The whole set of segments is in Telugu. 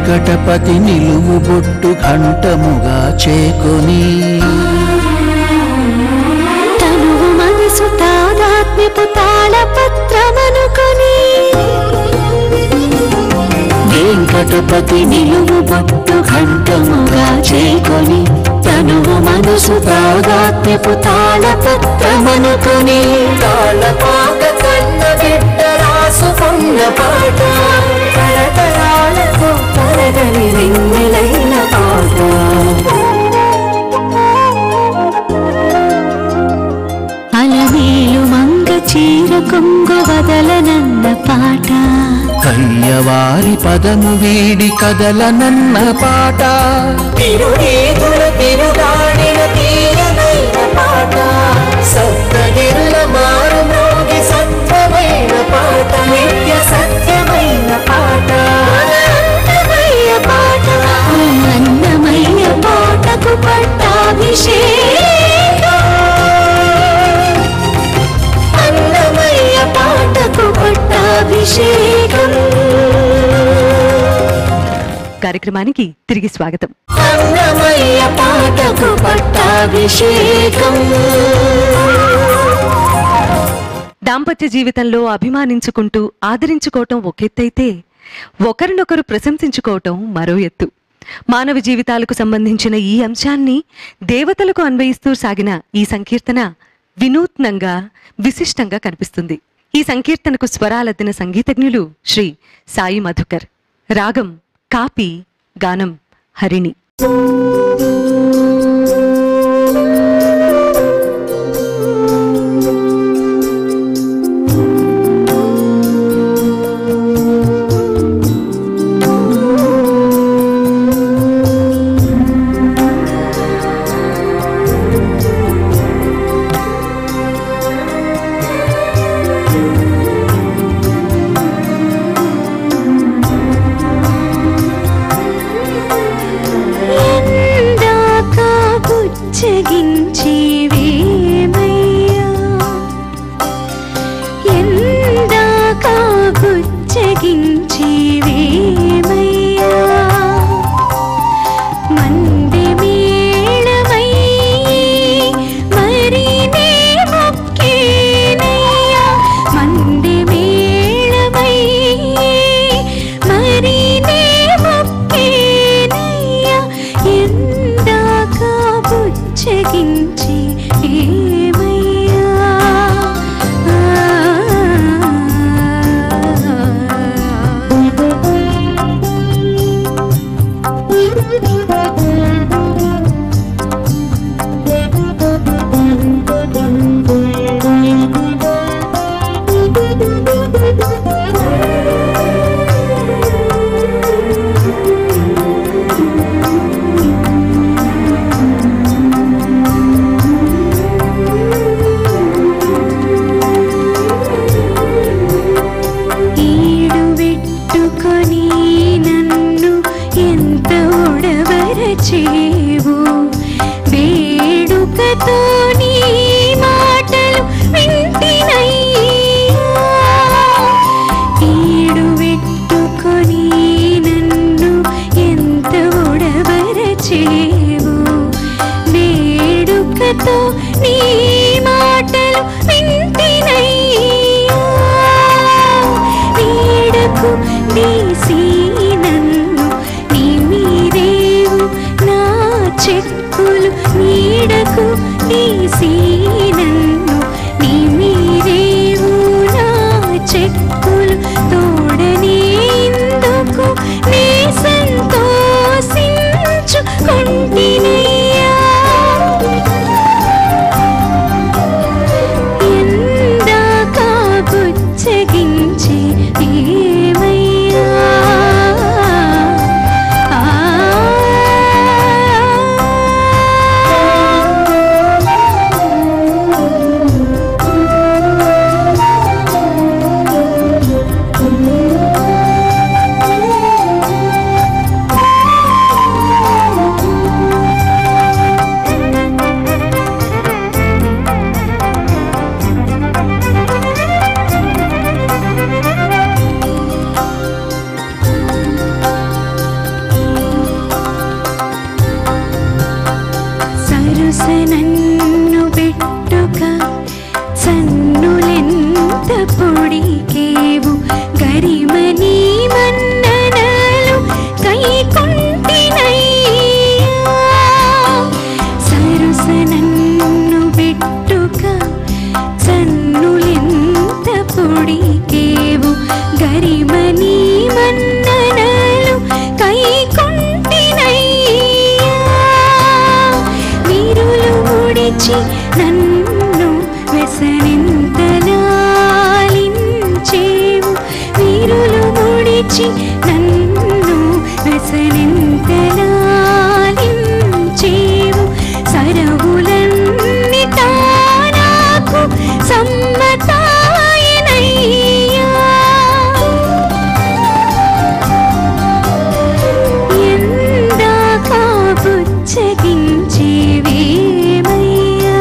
వెంకటపతి నిలువు బొట్టు ఘంటముగా చేకొని తనువు మనసు తాదాత్మ్యపు తాళపత్రమనుకొని వెంకటపతి నిలువు బొట్టు ఘంటముగా చేకొని తనువు మనసు తాదాత్మ్యపు తాళపత్రమనుకొని తాళపాక కన్న బిడ్డ రాసుకున్న పాట తరతరాలకు తరగని వెన్నెలైన పాట అలమేలు మంగ చీర కొంగు వదలనన్న పాట కయ్యవారి పదము వీడి కదలనన్న పాట తిరుగేతుల తిరుగాడిన తీరమైన పాట సప్తగిరుల మారు మోగి సత్యమైన పాట నిత్య సత్యమైన పాట అన్నమయ్య పాట అన్నమయ్య పాటకు పట్టాభిషేకం అన్నమయ్య పాటకు పట్టాభిషేకం కార్యక్రమానికి తిరిగి స్వాగతం అన్నమయ్య పాటకు పట్టాభిషేకం దాంపత్య జీవితంలో అభిమానించుకుంటూ ఆదరించుకోవటం ఒకెత్తైతే ఒకరినొకరు ప్రశంసించుకోవటం మరో ఎత్తు మానవ జీవితాలకు సంబంధించిన ఈ అంశాన్ని దేవతలకు అన్వయిస్తూ సాగిన ఈ సంకీర్తన వినూత్నంగా విశిష్టంగా కనిపిస్తుంది ఈ సంకీర్తనకు స్వరాలద్దిన సంగీతజ్ఞులు శ్రీ సాయి మధుకర్ రాగం కాపి గానం హరిణి ఎందాక బుచ్చగించి వేమయ్యా ఎందాక బుచ్చగించి వేమయ్యా మంది మేళమై మరి నే మొక్కేనయ్యా మంది మేళమై మరి నే మొక్కేనయ్యా ఎందాక బుచ్చగించి ఏమయ్యా ఈడు పెట్టుకొని నన్ను ఎంత ఉడవరచేవు వేడుకతో నీ మాటలు వింటినయ్యా ఈడు పెట్టుకొని నన్ను ఎంత ఉడవరచేవు వేడుకతో నీ మాటలు వింటినయ్యా నీడకు నీసి నన్ను నీ మీరేవు నా చెక్కులు నీడకు నీసి నన్ను నీ మీరేవు నా చెక్కులు తోడనే ఇందుకు నీ సంతోషించు కొంటినయ్యా ఎందాక బుచ్చగించి ఏమయ్యా ఆ విడిచి నన్ను వ్యసనింతలాలించేవు వీరులు ముడిచి నన్ను వ్యసనింతలాలించేవు సరవులన్నీ తానాకు సమ్మతాయనయ్యా ఎందాక బుచ్చగించేవేమయ్యా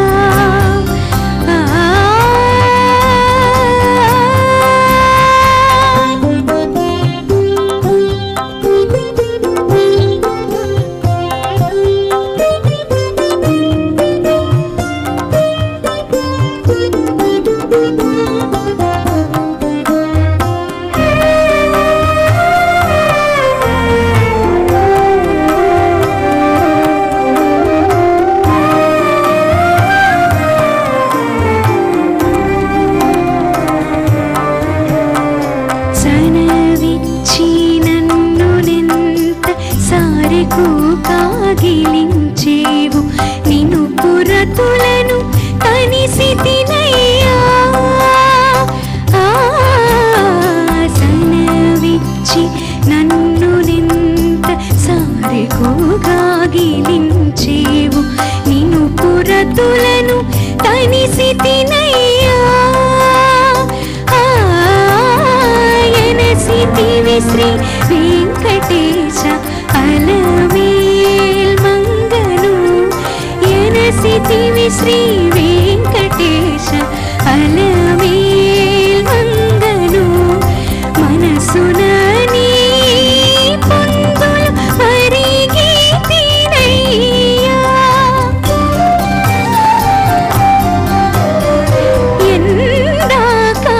సనవిచ్చి నన్ను నింత సారెకు కాగిలించేవు నిన్ను పురతులను తనిసి తినయ్యా ఆ, సనవిచ్చి నన్ను నింత సారెకు కాగిలించేవు నిన్ను పురతులను తనిసి తినయ్యా ఎనసితివి శ్రీ వెంకటేశ అలమేల్ మంగను ఎనసితివి శ్రీ వెంకటేశ అలమేల్ మంగను మనసున నీ పొందులు మరిగి తినయ్యా ఎందాక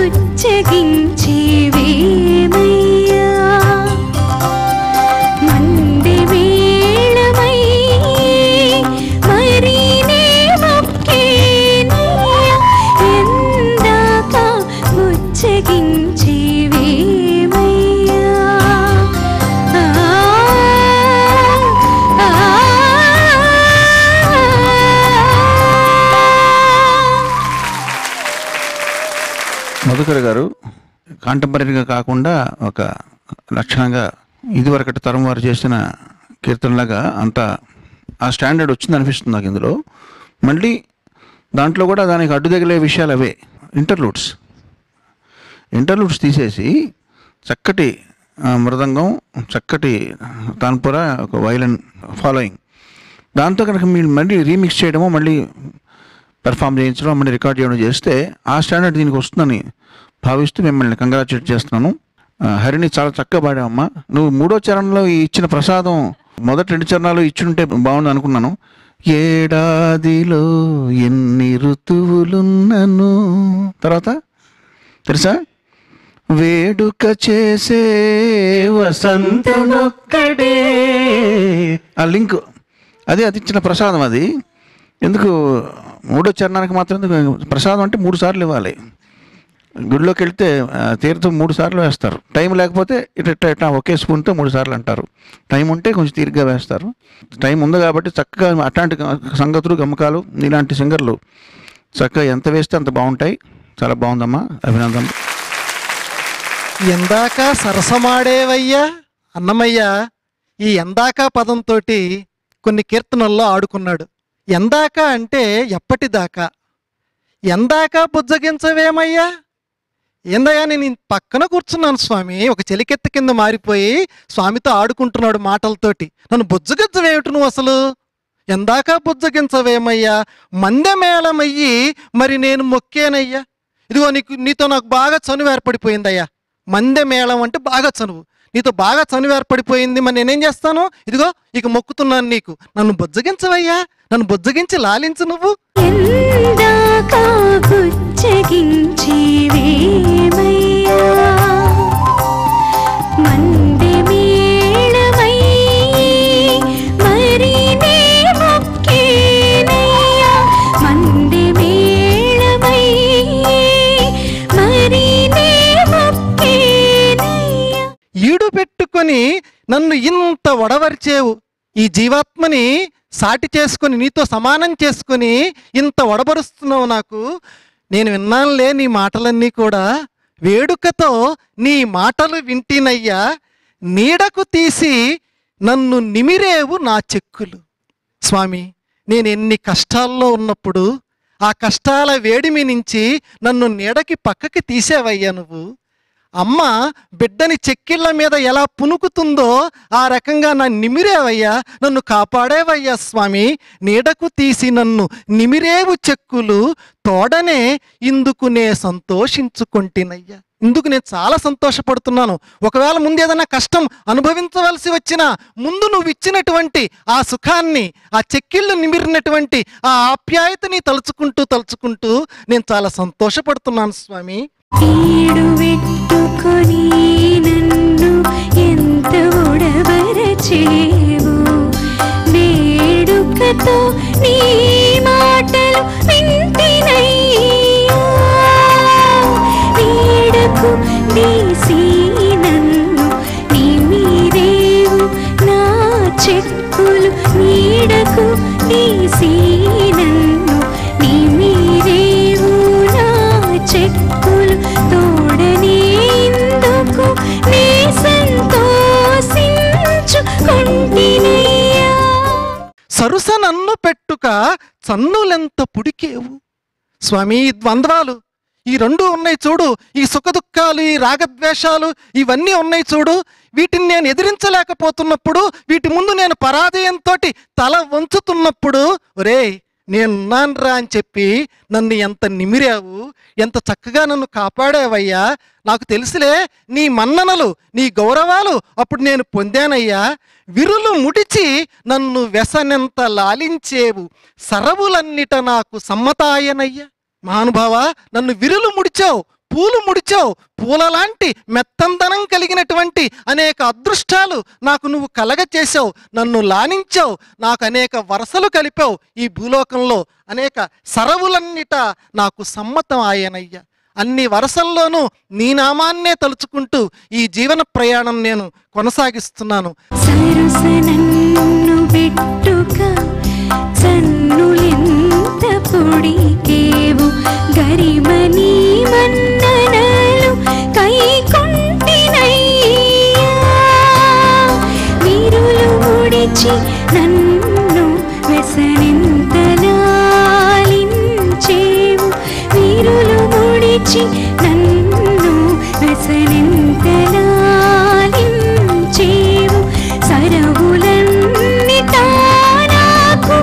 బుచ్చగించేవేమయ్యా మంది మేళమై మరి నే మొక్కేనయ్యా ఎందాక బుచ్చగించేవేమయ్యా ఆ ఆ ఆ మధుకర్ గారు కాంటెంపరీగా కాకుండా ఒక లక్షణంగా ఇదివరకటి తరం వారు చేసిన కీర్తనలాగా అంత ఆ స్టాండర్డ్ వచ్చింది అనిపిస్తుంది నాకు ఇందులో మళ్ళీ దాంట్లో కూడా దానికి అడ్డు తగిలే విషయాలు అవే ఇంటర్లూడ్స్ ఇంటర్లూడ్స్ తీసేసి చక్కటి ఆ, మృదంగం చక్కటి తాన్పుర ఒక వైలన్ ఫాలోయింగ్ దాంతో కనుక మీరు మళ్ళీ రీమిక్స్ చేయడమో మళ్ళీ పెర్ఫామ్ చేయించడం మళ్ళీ రికార్డ్ చేయడం చేస్తే ఆ స్టాండర్డ్ దీనికి వస్తుందని భావిస్తూ మిమ్మల్ని కంగ్రాచులేట్ చేస్తున్నాను ఆ, హరిని చాలా చక్కగా పాడావమ్మా నువ్వు మూడో చరణంలో ఈ ఇచ్చిన ప్రసాదం మొదటి రెండు చరణాలు ఇచ్చుంటే బాగుంది అనుకున్నాను ఏడాదిలో ఎన్ని ఋతువులున్నను తర్వాత తెలుసా వేడుక చేసే వసంతనొక్కడే ఆ లింక్ అదే అది ఇచ్చిన ప్రసాదం అది ఎందుకు మూడో చరణానికి మాత్రం ఎందుకు ప్రసాదం అంటే మూడు సార్లు ఇవ్వాలి గుడిలోకి వెళ్తే ఆ, తీర్థం మూడు సార్లు వేస్తారు టైం లేకపోతే ఇట్లా ఇట్లా ఇట్లా ఒకే స్పూన్తో మూడు సార్లు అంటారు టైం ఉంటే కొంచెం తీరిగ్గా వేస్తారు టైం ఉంది కాబట్టి చక్కగా అట్లాంటి సంగతులు గమ్మకాలు ఇలాంటి సింగర్లు చక్కగా ఎంత వేస్తే అంత బాగుంటాయి చాలా బాగుందమ్మా అభినందనలు ఎందాక సరసమాడేవయ్యా అన్నమయ్య ఈ ఎందాక పదంతో కొన్ని కీర్తనల్లో ఆడుకున్నాడు ఎందాక అంటే ఎప్పటిదాకా ఎందాక బుజ్జగించవేమయ్యా ఏందయ్యా నేను ఈ పక్కన కూర్చున్నాను స్వామి ఒక చెలికెత్త కింద మారిపోయి స్వామితో ఆడుకుంటున్నాడు మాటలతోటి నన్ను బుజ్జగించవేమిటి నువ్వు అసలు ఎందాక బుజ్జగించవేమయ్యా మందమేళమయ్యి మరి నేను మొక్కేనయ్యా ఇదిగో నీకు నీతో నాకు బాగా చనువు ఏర్పడిపోయిందయ్యా మందె మేళం అంటే బాగా చనువు నీతో బాగా చనువు ఏర్పడిపోయింది మరి నేనేం చేస్తాను ఇదిగో ఇక మొక్కుతున్నాను నీకు నన్ను బుజ్జగించవయ్యా నన్ను బుజ్జగించి లాలించు నువ్వు ఎందాక బుచ్చగించేవేమయ్యా మంది మేళమై మరి నే మొక్కేనయ్యా మంది మేళమై మరి నే మొక్కేనయ్యా ఈడు పెట్టుకొని నన్ను ఇంత వడవర్చేవు ఈ జీవాత్మని సాటి చేసుకొని నీతో సమానం చేసుకొని ఇంత ఒడబరుస్తున్నావు నాకు నేను విన్నానులే నీ మాటలన్నీ కూడా వేడుకతో నీ మాటలు వింటినయ్యా నీడకు తీసి నన్ను నిమిరేవు నా చెక్కులు స్వామి నేను ఎన్ని కష్టాల్లో ఉన్నప్పుడు ఆ కష్టాల వేడిమి నుంచి నన్ను నీడకి పక్కకి తీసేవయ్యా నువ్వు అమ్మ బిడ్డని చెక్కిళ్ళ మీద ఎలా పునుకుతుందో ఆ రకంగా నన్ను నిమిరేవయ్యా నన్ను కాపాడేవయ్యా స్వామి నీడకు తీసి నన్ను నిమిరేవు చెక్కులు తోడనే ఇందుకు నే సంతోషించుకొంటినయ్యా ఇందుకు నేను చాలా సంతోషపడుతున్నాను ఒకవేళ ముందు ఏదైనా కష్టం అనుభవించవలసి వచ్చినా ముందు నువ్వు ఇచ్చినటువంటి ఆ సుఖాన్ని ఆ చెక్కిళ్ళు నిమిరినటువంటి ఆ ఆప్యాయతని తలుచుకుంటూ తలుచుకుంటూ నేను చాలా సంతోషపడుతున్నాను స్వామి ఈడు వెట్టుకొని నన్ను ఎంత ఉడబరచేవు వేడుకతో నీ మాటలు వింటినయ్యా నీడకు నీసి నన్ను నీ మీరేవు నా చెక్కులు నీడకు నీసి నన్ను నీ మీరేవు నా చెక్కులు తోడనే ఇందుకు నీ సంతోషించుకుంటినయ్యా సరుస నన్ను పెట్టుక చన్నులెంత పుడికేవు స్వామి ఈ ద్వంద్వాలు ఈ రెండు ఉన్నాయి చూడు ఈ సుఖదుఖాలు ఈ రాగద్వేషాలు ఇవన్నీ ఉన్నాయి చూడు వీటిని నేను ఎదిరించలేకపోతున్నప్పుడు వీటి ముందు నేను పరాజయంతో తల వంచుతున్నప్పుడు ఒరేయ్ నేనున్నానురా అని చెప్పి నన్ను ఎంత నిమిరావు ఎంత చక్కగా నన్ను కాపాడావయ్యా నాకు తెలుసులే నీ మన్ననలు నీ గౌరవాలు అప్పుడు నేను పొందానయ్యా విరులు ముడిచి నన్ను వ్యసనెంత లాలించేవు సరవులన్నిట నాకు సమ్మతాయనయ్యా మహానుభావ నన్ను విరులు ముడిచావు పూలు ముడిచావు పూలలాంటి మెత్తందనం కలిగినటువంటి అనేక అదృష్టాలు నాకు నువ్వు కలగ చేసావు నన్ను లానించావు నాకు అనేక వరసలు కలిపావు ఈ భూలోకంలో అనేక సరవులన్నిట నాకు సమ్మతం ఆయనయ్యా అన్ని వరసల్లోనూ నీ నామాన్నే తలుచుకుంటూ ఈ జీవన ప్రయాణం నేను కొనసాగిస్తున్నాను సరుసనన్ను పెట్టుక చన్నులెంత పొడికేవు గరిమని మన్ననలు కైకొంటినయ్యా వీరులు ముడిచి నన్ను వ్యసనెంతలాలించేవు వీరులు ముడిచి నన్ను వ్యసనెంతలాలించేవు సరవులన్నీ నాకు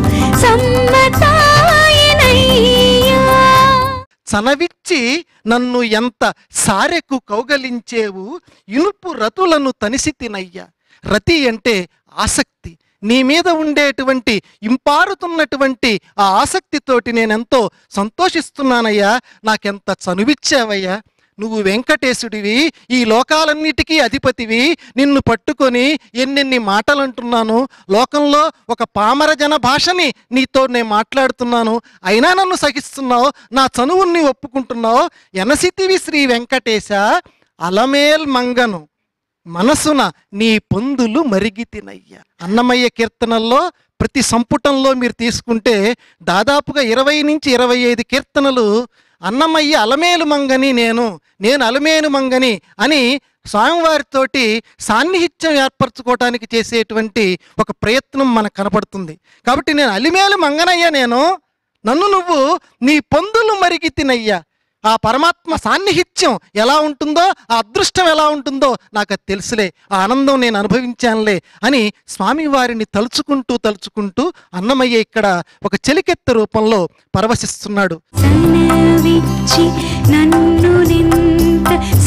సమ్మతాయనయ్యా చనవిచ్చి నన్ను ఎంత సారెకు కౌగలించేవు ఇనుపు రతులను తనిసి తినయ్యా రతి అంటే ఆసక్తి నీ మీద ఉండేటువంటి ఇంపారుతున్నటువంటి ఆ ఆసక్తితోటి నేనెంతో సంతోషిస్తున్నానయ్యా నాకెంత చనువిచ్చావయ్యా నువ్వు వెంకటేశుడివి ఈ లోకాలన్నిటికీ అధిపతివి నిన్ను పట్టుకొని ఎన్నెన్ని మాటలు అంటున్నాను లోకంలో ఒక పామర జన భాషని నీతో నేను మాట్లాడుతున్నాను అయినా నన్ను సహిస్తున్నావు నా చనువుని ఒప్పుకుంటున్నావు ఎనసితివి శ్రీ వెంకటేశ అలమేల్ మంగను మనసున నీ పొందులు మరిగి తినయ్య అన్నమయ్య కీర్తనల్లో ప్రతి సంపుటంలో మీరు తీసుకుంటే దాదాపుగా ఇరవై నుంచి ఇరవై ఐదు కీర్తనలు అన్నమయ్య అలమేలు మంగని నేను నేను అలమేలు మంగని అని స్వామివారితోటి సాన్నిహిత్యం ఏర్పరచుకోవటానికి చేసేటువంటి ఒక ప్రయత్నం మనకు కనపడుతుంది కాబట్టి నేను అలిమేలు మంగనయ్య నేను నన్ను నువ్వు నీ పొందులు మరిగి తినయ్యా ఆ పరమాత్మ సాన్నిహిత్యం ఎలా ఉంటుందో ఆ అదృష్టం ఎలా ఉంటుందో నాకు అది తెలుసులే ఆ ఆనందం నేను అనుభవించానులే అని స్వామివారిని తలుచుకుంటూ తలుచుకుంటూ అన్నమయ్య ఇక్కడ ఒక చెలికెత్త రూపంలో పరవశిస్తున్నాడు సనవిచ్చి నన్ను నింత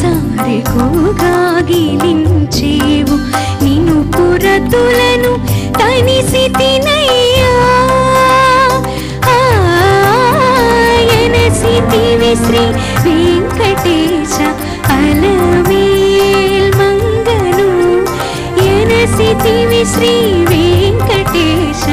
సారెకోగాగిలించేవు నిన్ను పురతులను తనిసి తినయ్యా ఆయనసితివి శ్రీ వెంకటేశ అలమేల్ మంగను ఎనసితివి శ్రీ వెంకటేశ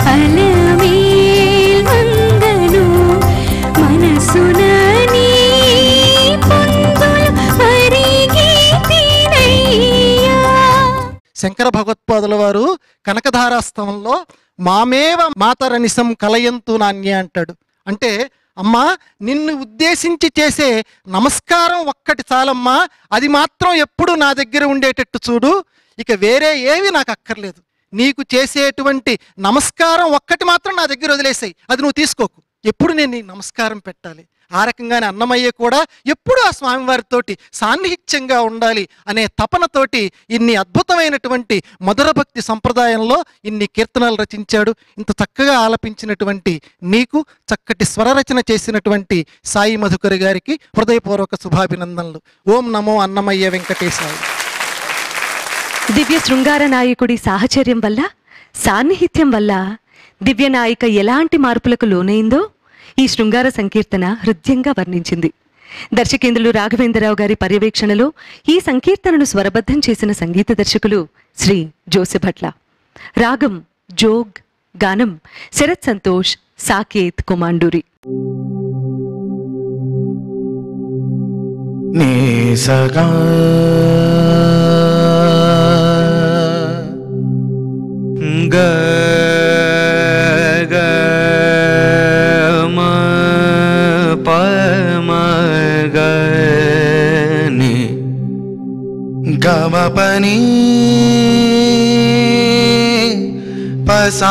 అలమేల్ మంగను మనసున నీ పొందులు మరిగి తినయ్యా శంకర భగవత్పాదుల వారు కనకధారాస్తవంలో మామేవ మాతరనిసం కలయంతు నాణ్య అంటాడు అంటే అమ్మా నిన్ను ఉద్దేశించి చేసే నమస్కారం ఒక్కటి చాలమ్మా అది మాత్రం ఎప్పుడు నా దగ్గర ఉండేటట్టు చూడు ఇక వేరే ఏవి నాకు అక్కర్లేదు నీకు చేసేటువంటి నమస్కారం ఒక్కటి మాత్రం నా దగ్గర వదిలేసాయి అది నువ్వు తీసుకోకు ఎప్పుడు నేను నీ నమస్కారం పెట్టాలి ఆ రకంగానే అన్నమయ్య కూడా ఎప్పుడు ఆ స్వామివారితోటి సాన్నిహిత్యంగా ఉండాలి అనే తపనతోటి ఇన్ని అద్భుతమైనటువంటి మధుర భక్తి సంప్రదాయంలో ఇన్ని కీర్తనలు రచించాడు ఇంత చక్కగా ఆలపించినటువంటి నీకు చక్కటి స్వరరచన చేసినటువంటి సాయి మధుకరి గారికి హృదయపూర్వక శుభాభినందనలు ఓం నమో అన్నమయ్య వెంకటేశాయ దివ్య శృంగార నాయకుడి సాహచర్యం వల్ల సాన్నిహిత్యం వల్ల దివ్య నాయిక ఎలాంటి మార్పులకు లోనైందో ఈ శృంగార సంకీర్తన హృదయంగా వర్ణించింది దర్శకేంద్రులు రాఘవేంద్రరావు గారి పర్యవేక్షణలో ఈ సంకీర్తనను స్వరబద్ధం చేసిన సంగీత దర్శకులు శ్రీ జోసెభట్ల రాగం జోగ్ గానం శరత్ సంతోష్ సాకేత్ కుమాండూరి నేసగా గ గ మ ప మ గ ని గ మ ప ని ప సా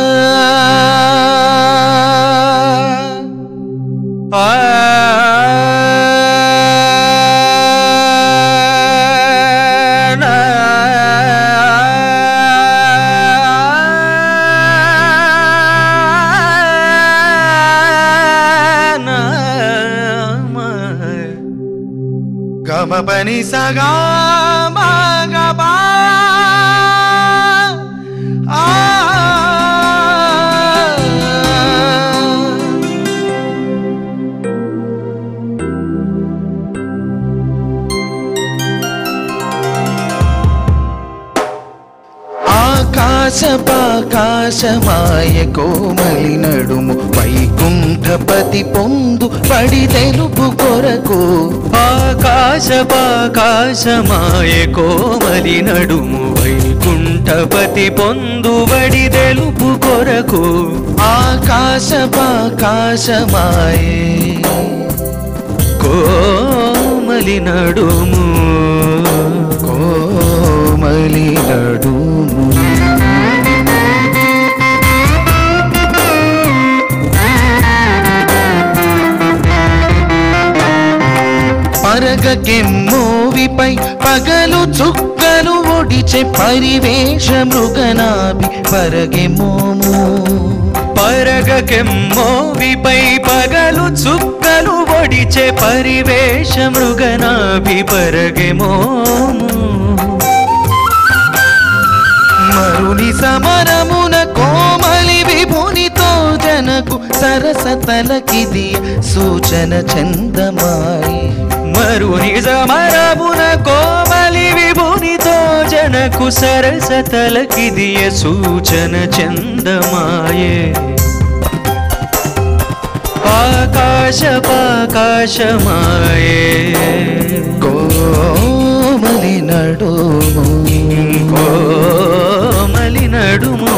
గమ పని సగా మగబా ఆ ఆకాశపాకాశమాయ కోమలి నడుము వైకుంఠపతి పొందు పడి తెలుపు కొరకు ఆకాశపాకాశమాయ కోమలి నడుము వైకుంఠపతి పొందుబడి తెలుపు కొరకు ఆకాశపాకాశమాయే కోమలి నడుము కోమలి నడుము పరగకెమ్మోవిపై పగలు చుక్కలు ఒడిచె పరివేష మృగనాభి పరగెమోము పరగకెమ్మోవిపై పగలు చుక్కలు ఒడిచే పరివేష మృగనాభి పరగెమోము మరుని సమరమున కోమలి విభునితో జనకు సరస తలకిది సూచన చందమాయి మరుని సమరమున కోమలి విభునితో జనకు సరస తలకిదియ సూచన చందమాయే ఆకాశపాకాశమాయే కోమలి నడుము కోమలి నడుమో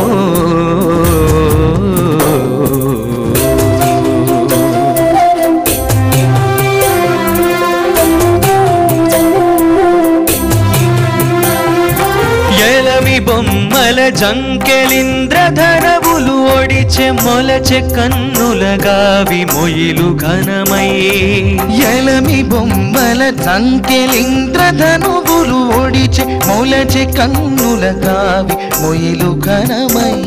ఎలమి బొమ్మల జంకెలింద్రధరవులు ఒడిచె మొలచె కన్నులగావి మొయిలు ఘనమై ఎలమి బొమ్మల సంకెలింద్రధనువులు ఒడిచె మొలచె కన్నుల కావి మొయిలు ఘనమై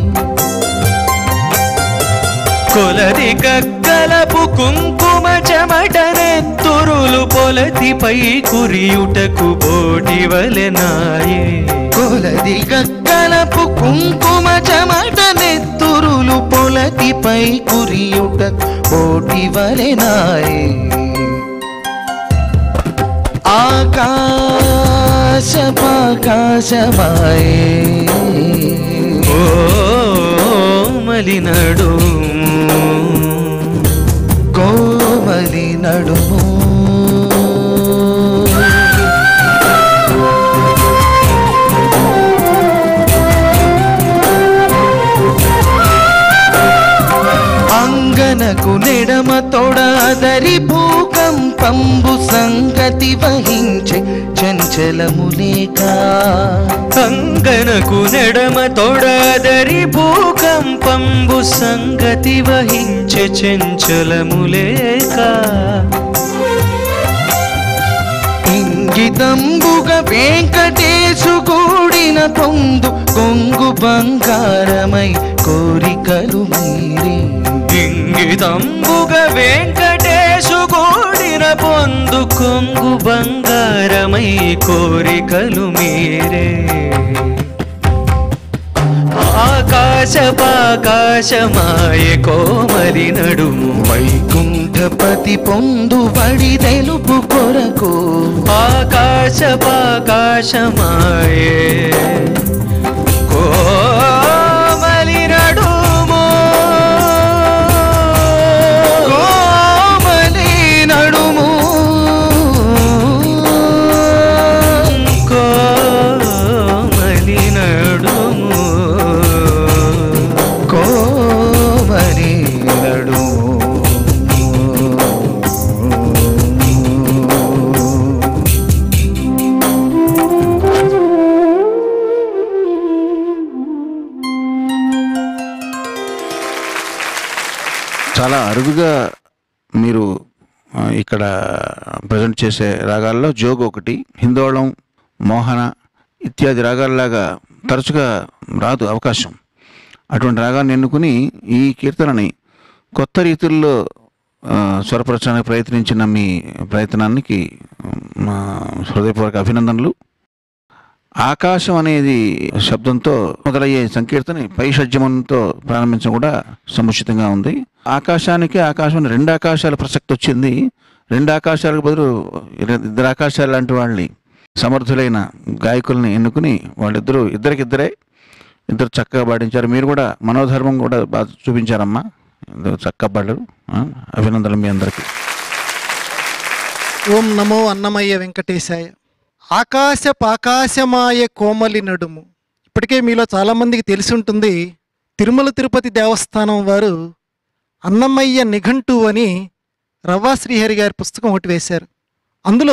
కొలది గగ్గలపు కుంకుమ చెమట నెత్తురులు పొలతిపై కురియుటకు బోటి వలెనాయే కొలది గగ్గలపు కుంకుమ చెమట నెత్తురులు పొలతిపై కురియుట పోటి వలెనాయే ఆకాశపాకాశమాయే కోమలి నడుము కోమలి నడుము తొడదరి భూకంపంబు సంగతి వహించే చంచలములేక అంగనకు నెడమ తొడదరి భూకంపంబు సంగతి వహించే చెంచలములేక ఇంగితంబుగ వెంకటేశు కూడిన పొందు కొంగు బంగారమై కోరికలు మీరే ఇంగితంబుగ వెంకటేశు కూడిన పొందు కొంగు బంగారమై కోరికలు మీరే ఆకాశ పాకాశమాయ కోమలి నడుము వైకుంఠపతి పొందు వడి తెలుపు కొరకు ఆకాశ పాకాశమాయే కోమలి నడుము కోమలి నడుము కోమలి నడుము కోమలి నడుము చాలా అరుదుగా మీరు ఆ, ఇక్కడ ప్రజెంట్ చేసే రాగాల్లో జోగు ఒకటి హిందోళం మోహన ఇత్యాది రాగాల్లాగా తరచుగా రాదు అవకాశం అటువంటి రాగాన్ని ఎన్నుకుని ఈ కీర్తనని కొత్త రీతుల్లో ఆ, స్వరపరచడానికి ప్రయత్నించిన మీ ప్రయత్నానికి మా హృదయపూర్వక అభినందనలు ఆకాశం అనేది శబ్దంతో మొదలయ్యే సంకీర్తన పై షడ్జమంతో ప్రారంభించడం కూడా సముచితంగా ఉంది ఆకాశానికి ఆకాశం రెండు ఆకాశాల ప్రసక్తి వచ్చింది రెండు ఆకాశాలకు బదులు ఇర- ఇద్దరు ఆకాశాలు లాంటి వాళ్ళని సమర్థులైన గాయకుల్ని ఎన్నుకుని వాళ్ళిద్దరూ ఇద్దరికిద్దరే ఇద్దరు చక్కగా పాడించారు మీరు కూడా మనోధర్మం కూడా బాగా చూపించారమ్మా ఇద్దరు చక్కగా పాడారు ఆ, అభినందనలు మీ అందరికీ ఓం నమో అన్నమయ్య వెంకటేశాయ ఆకాశ పాకాశమాయ కోమలి నడుము ఇప్పటికే మీలో చాలామందికి తెలిసి ఉంటుంది తిరుమల తిరుపతి దేవస్థానం వారు అన్నమయ్య నిఘంటు అని రవ్వా శ్రీహరి గారి పుస్తకం ఒకటి వేశారు అందులో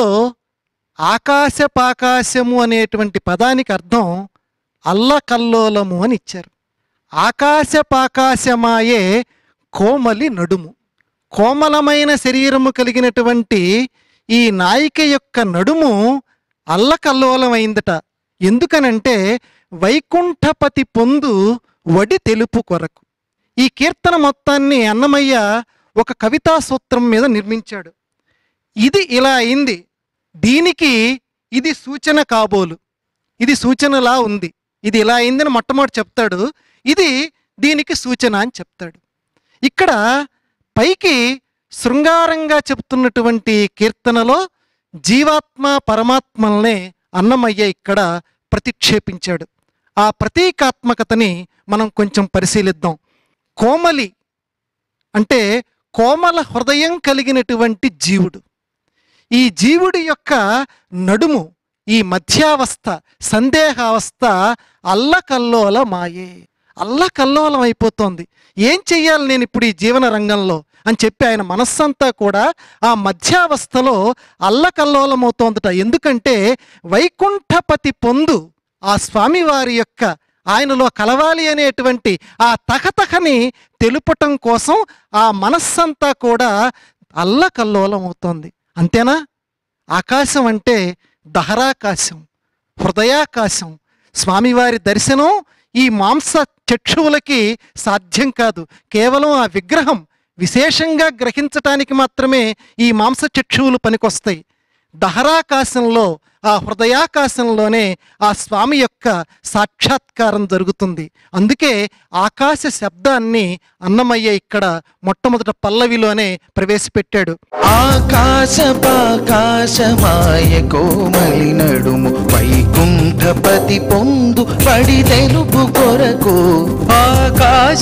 ఆకాశ పాకాశము అనేటువంటి పదానికి అర్థం అల్లకల్లోలము అని ఇచ్చారు ఆకాశ పాకాశమాయే కోమలి నడుము కోమలమైన శరీరము కలిగినటువంటి ఈ నాయిక యొక్క నడుము అల్లకల్లోలమైందట ఎందుకనంటే వైకుంఠపతి పొందు వడి తెలుపు కొరకు ఈ కీర్తన మొత్తాన్ని అన్నమయ్య ఒక కవితా సూత్రం మీద నిర్మించాడు ఇది ఇలా అయింది దీనికి ఇది సూచన కాబోలు ఇది సూచనలా ఉంది ఇది ఇలా అయిందని మొట్టమొదటి చెప్తాడు ఇది దీనికి సూచన అని చెప్తాడు ఇక్కడ పైకి శృంగారంగా చెప్తున్నటువంటి కీర్తనలో జీవాత్మ పరమాత్మల్నే అన్నమయ్య ఇక్కడ ప్రతిక్షేపించాడు ఆ ప్రతీకాత్మకతని మనం కొంచెం పరిశీలిద్దాం కోమలి అంటే కోమల హృదయం కలిగినటువంటి జీవుడు ఈ జీవుడి యొక్క నడుము ఈ మధ్యావస్థ సందేహావస్థ అల్లకల్లోల మాయే అల్లకల్లోలం అయిపోతోంది ఏం చెయ్యాలి నేను ఇప్పుడు ఈ జీవన రంగంలో అని చెప్పి ఆయన మనస్సంతా కూడా ఆ మధ్యావస్థలో అల్లకల్లోలమవుతోందట ఎందుకంటే వైకుంఠపతి పొందు ఆ స్వామివారి యొక్క ఆయనలో కలవాలి అనేటువంటి ఆ తహతహని తెలుపటం కోసం ఆ మనస్సంతా కూడా అల్లకల్లోలం అవుతోంది అంతేనా ఆకాశం అంటే దహరాకాశం హృదయాకాశం స్వామివారి దర్శనం ఈ మాంస చక్షువులకి సాధ్యం కాదు కేవలం ఆ విగ్రహం విశేషంగా గ్రహించటానికి మాత్రమే ఈ మాంస చక్షువులు పనికొస్తాయి దహరాకాశంలో ఆ హృదయాకాశంలోనే ఆ స్వామి యొక్క సాక్షాత్కారం జరుగుతుంది అందుకే ఆకాశ శబ్దాన్ని అన్నమయ్య ఇక్కడ మొట్టమొదట పల్లవిలోనే ప్రవేశపెట్టాడు ఆకాశ పాకాశమాయ కోమలి నడుము వైకుంఠపతి పొందు పడి తెలుపు కొరకు ఆకాశ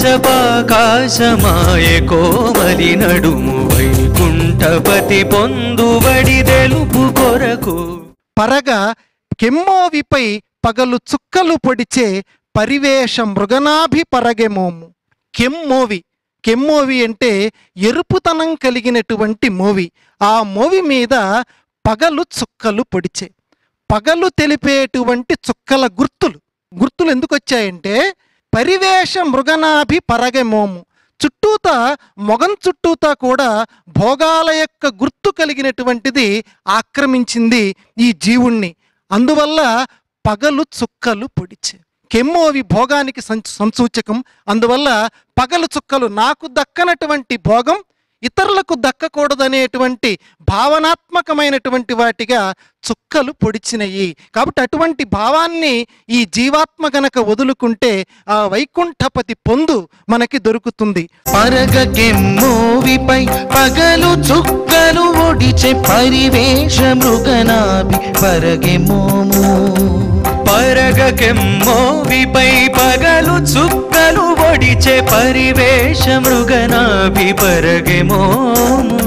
పాకాశమాయ కోమలి నడుము వైకుంఠపతి పొందుబడి తెలుపు కొరకు పరగా కెమ్మోవిపై పగలు చుక్కలు పొడిచే పరివేష మృగనాభి పరగెమోము కెమ్మోవి కెమ్మోవి అంటే ఎరుపుతనం కలిగినటువంటి మోవి ఆ మోవి మీద పగలు చుక్కలు పొడిచే పగలు తెలిపేటువంటి చుక్కల గుర్తులు గుర్తులు ఎందుకు వచ్చాయంటే పరివేష మృగనాభి పరగమోము చుట్టూత మొగం చుట్టూతా కూడా భోగాల యొక్క గుర్తు కలిగినటువంటిది ఆక్రమించింది ఈ జీవుణ్ణి అందువల్ల పగలు చుక్కలు పొడిచే కెమ్ము అవి భోగానికి సంచ- సంసూచకం అందువల్ల పగలు చుక్కలు నాకు దక్కనటువంటి భోగం ఇతరులకు దక్కకూడదనేటువంటి భావనాత్మకమైనటువంటి వాటిగా చుక్కలు పొడిచినయి కాబట్టి అటువంటి భావాన్ని ఈ జీవాత్మ గనక వదులుకుంటే ఆ వైకుంఠపతి పొందు మనకి దొరుకుతుంది పరగకెమ్మోవిపై పగలు చుక్కలు ఒడిచె పరివేష మృగనాభి పరగెమోము పరగకెమ్మోవిపై పగలు చుక్కలు ఒడిచే పరివేష మృగనాభి పరగెమోము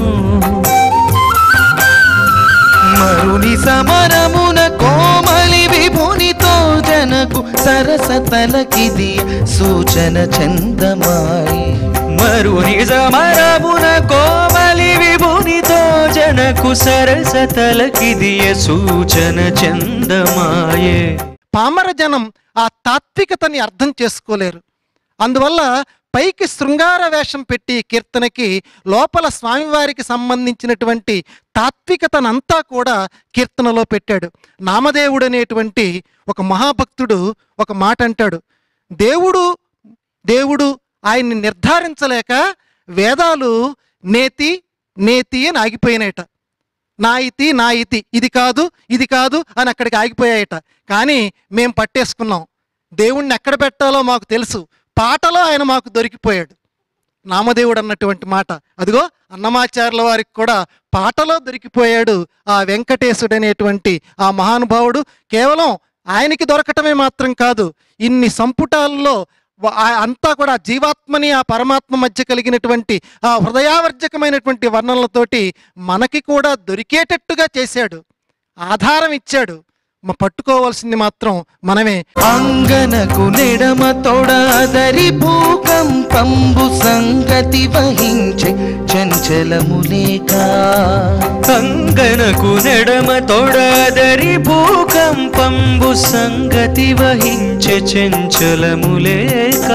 మరుని సమరమున కోమలి విభునితో జనకు సరస తలకిది సూచన చందమాయి మరుని సమరమున కోమలి విభునితో జనకు సరస తలకిదియ సూచన చందమాయే పామర జనం ఆ తాత్వికతని అర్థం చేసుకోలేరు అందువల్ల పైకి శృంగార వేషం పెట్టి ఈ కీర్తనకి లోపల స్వామివారికి సంబంధించినటువంటి తాత్వికతనంతా కూడా కీర్తనలో పెట్టాడు నామదేవుడు అనేటువంటి ఒక మహాభక్తుడు ఒక మాట అంటాడు దేవుడు దేవుడు ఆయన్ని నిర్ధారించలేక వేదాలు నేతి నేతి అని ఆగిపోయినాయట నా ఇతి నా ఇతి ఇది కాదు ఇది కాదు అని అక్కడికి ఆగిపోయాయట కానీ మేం పట్టేసుకున్నాం దేవుణ్ణి ఎక్కడ పెట్టాలో మాకు తెలుసు పాటలో ఆయన మాకు దొరికిపోయాడు నామదేవుడు అన్నటువంటి మాట అదిగో అన్నమాచార్యుల వారికి కూడా పాటలో దొరికిపోయాడు ఆ వెంకటేశుడు అనేటువంటి ఆ మహానుభావుడు కేవలం ఆయనకి దొరకటమే మాత్రం కాదు ఇన్ని సంపుటాల్లో వ- ఆ- అంతా కూడా ఆ జీవాత్మని ఆ పరమాత్మ మధ్య కలిగినటువంటి ఆ హృదయావర్జకమైనటువంటి వర్ణనలతోటి మనకి కూడా దొరికేటట్టుగా చేశాడు ఆధారం ఇచ్చాడు మ- పట్టుకోవాల్సింది మాత్రం మనమే అంగనకు నెడమ తొడదరి భూకంపంబు సంగతి వహించే చంచలములేక కంగనకు నెడమ తొడదరి భూకంపంబు సంగతి వహించే చెంచలములేక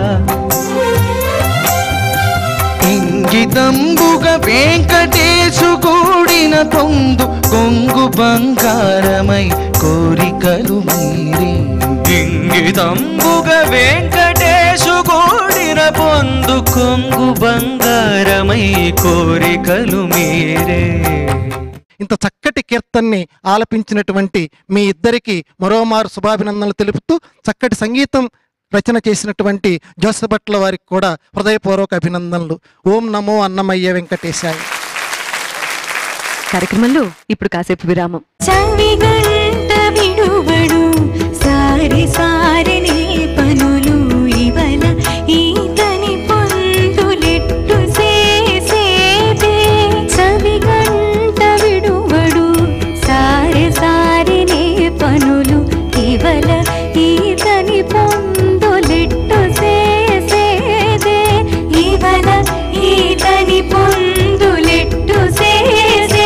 ఇంగితంబుగ వెంకటేశు కూడిన పొందు కొంగు బంగారమై కోరికలు మీరే ఇంగితంబుగ వెంకటేశు కూడిన పొందు కొంగు బంగారమై కోరికలు మీరే ఇంత చక్కటి కీర్తన్ని ఆలపించినటువంటి మీ ఇద్దరికి మరోమారు శుభాభినందనలు తెలుపుతూ చక్కటి సంగీతం రచన చేసినటువంటి జోసభట్ల వారికి కూడా హృదయపూర్వక అభినందనలు ఓం నమో అన్నమయ్య వెంకటేశాయ కార్యక్రమంలో ఇప్పుడు కాసేపు విరామం చవిగంట విడువడు సారి సారి నీ పనులు ఇవల ఈతని పొందులెట్టు చేసేదే చవిగంట విడువడు సారి సారి నీ పనులు ఇవల ఈతని పొందులెట్టు చేసేదే ఇవల ఈతని పొందులెట్టు చేసేదే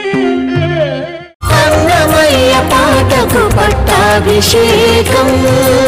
అన్నమయ్య పాటకు పట్టాభిషేకం